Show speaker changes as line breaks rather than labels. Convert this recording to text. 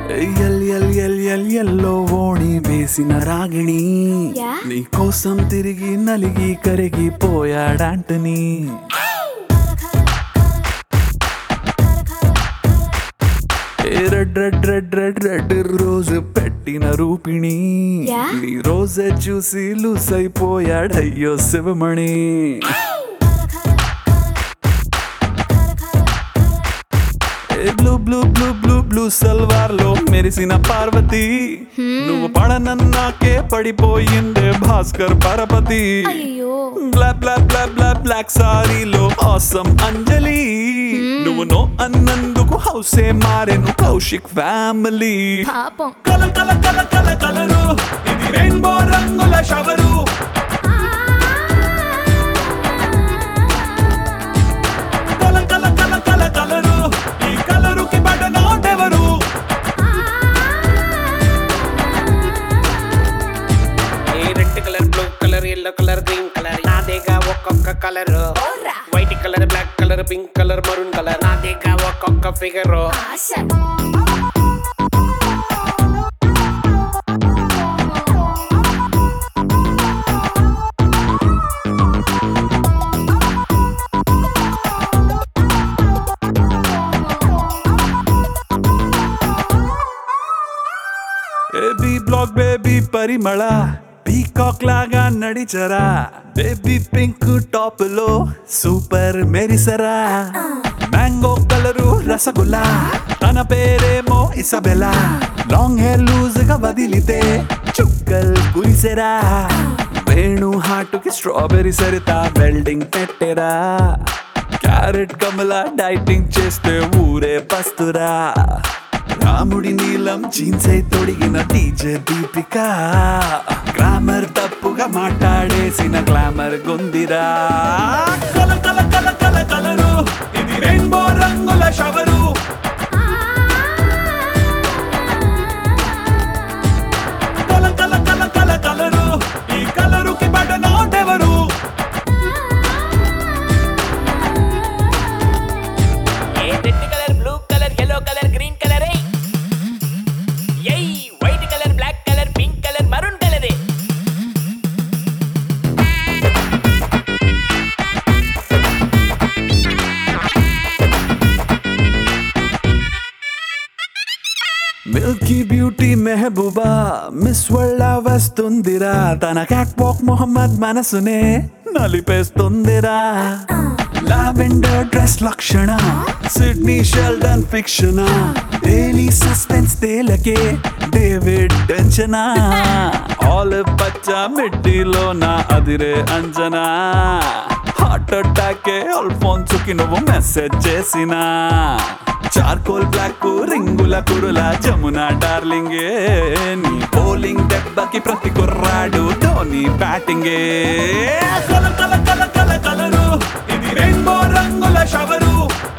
L ఎల్ ఎల్ ఎల్ ఎల్లో ఓణి వేసిన రాగిణి
యా?
నీ కోసం తిరిగి నలిగి కరిగిపోయాడంటని ఏ red red red red red rose పెట్టిన రూపిణి
యా?
నీ రోజే చూసి లూస్ అయిపోయాడయ్యో శివమణి ఏ blue blue blue blue blue salwar లో మెరిసిన పార్వతి నువ్వు పడనన్నాకే పడిపోయిందే భాస్కర్ పరపతి
అయ్యో
black black black black black సారీలో ఆసం అంజలి నువ్వు నో అన్నందుకు హౌసే మారెను కౌశిక్ ఫ్యామిలీ
పాపం
కల కల కల కల కలరు ఇది రెయిన్బో రంగుల షవరు కల కల కల కల కలరు ఈ కలరుకి పడనోటెవరు
ఈ red colour blue colour yellow colour green colour నాదేగా ఒక్కొక్క colour white colour black colour pink colour maroon colour నాదేగా ఒక్కొక్క figure
Asha
baby black baby Parimala peacock లాగా నడిచరా బేబీ పింక్ టాప్ లో సూపర్ మెరిసరా మ్యాంగో కలరు రసగుల్లా తన పేరేమో ఇసబెలా లాంగ్ హెయిర్ లూజ్ గా వదిలితే చుక్కల్ కురిసెరా వేణు హాటుకి స్ట్రాబెరీ సరితా వెల్డింగ్ పెట్టెరా క్యారెట్ కమల డైటింగ్ చేస్తే ఊరే పస్తురా రాముడి నీలం జీన్సై తొడిగిన టీచే దీపిక గ్లామర్ తప్పుగా మాట్లాడేసిన గ్లామర్ గుందిరా కల కల కల కల కలరు ఇది రెయిన్బో రంగుల షవరు కల కల కల కల కలరు ఈ కలరుకి పడనోటెవరు
ఏ red colour blue colour yellow colour green colour ఏయ్ white colour black colour pink colour maroon colour
milky beauty మెహబూబా మిస్ వరల్డ్ వస్తుందిరా తన క్యాట్ వాక్ మొహమ్మద్ మనసునే నలిపేస్తుందిరా lavender dress Lakshana Sidney Sheldon fiction daily suspense తేలకే డేవిడ్ టెన్షనా ఆలివ్ పచ్చ మిడ్డీలో నా అదిరే అంజనా హార్ట్ అటాకే అల్ఫోన్సుకి నువ్వు మెసేజ్ చేసినా చార్కోల్ బ్లాక్ రింగుల కురుల జమున డార్లింగే నీ బౌలింగ్ దెబ్బకి ప్రతి కుర్రాడు ధోని బ్యాటింగే కల కల కల కల కలరు ఇది రెయిన్బో రంగుల షవరు